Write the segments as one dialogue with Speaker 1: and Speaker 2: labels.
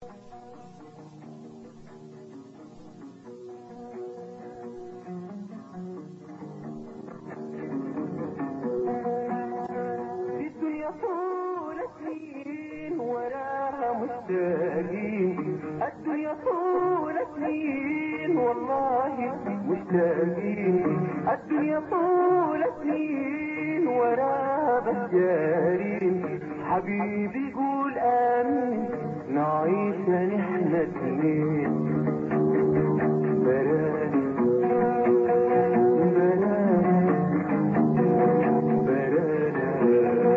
Speaker 1: في الدنيا طول سنين وراها مشتاقين الدنيا طول سنين والله مشتاقين الدنيا طول سنين وراها بشارين حبيبي قول امين نعيش نحن اتنين براني براني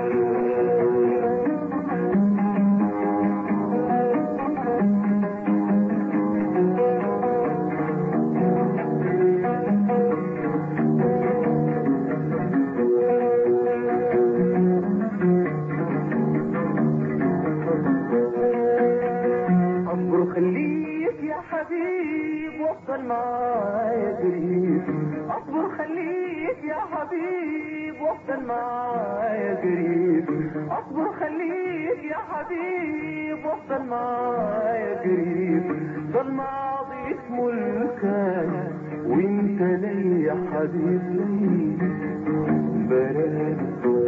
Speaker 1: اصبر خليك يا حبيب وافضل معايا قريب اصبر خليك يا حبيب وافضل معايا قريب اصبر خليك يا حبيب وافضل معايا قريب ده الماضي اسمه الكان وانت لي يا حبيب لي براد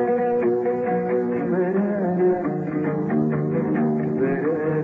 Speaker 1: براد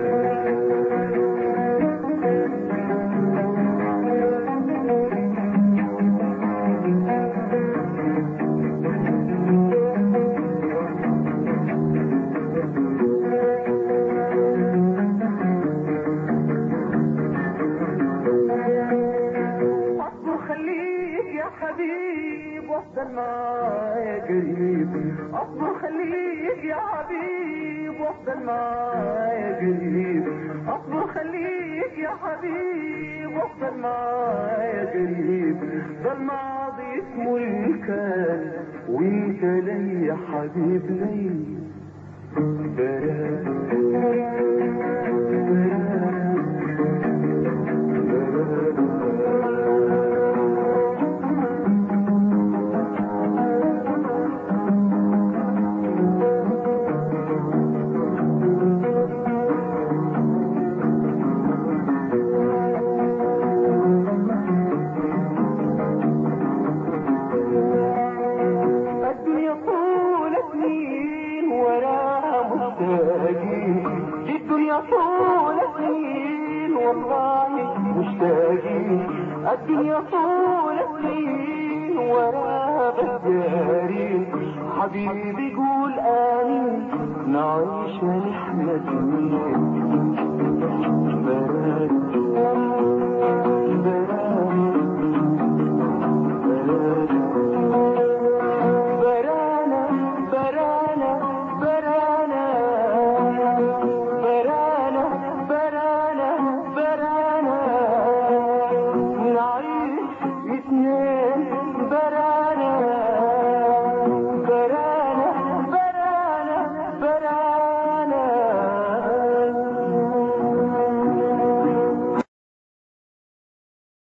Speaker 1: اصبر خليك يا حبيب وافضل معايا قريب اصبر خليك يا حبيب وافضل معايا قريب اصبر خليك يا حبيب وافضل معايا قريب ده الماضي اسمه الكان وانت لي يا حبيب لي براد الدنيا طول سنين وراها مشتاقين الدنيا طول سنين والله مشتاقين الدنيا طول سنين وراها بشارين حبيبي قول آمين نعيش نحن سنين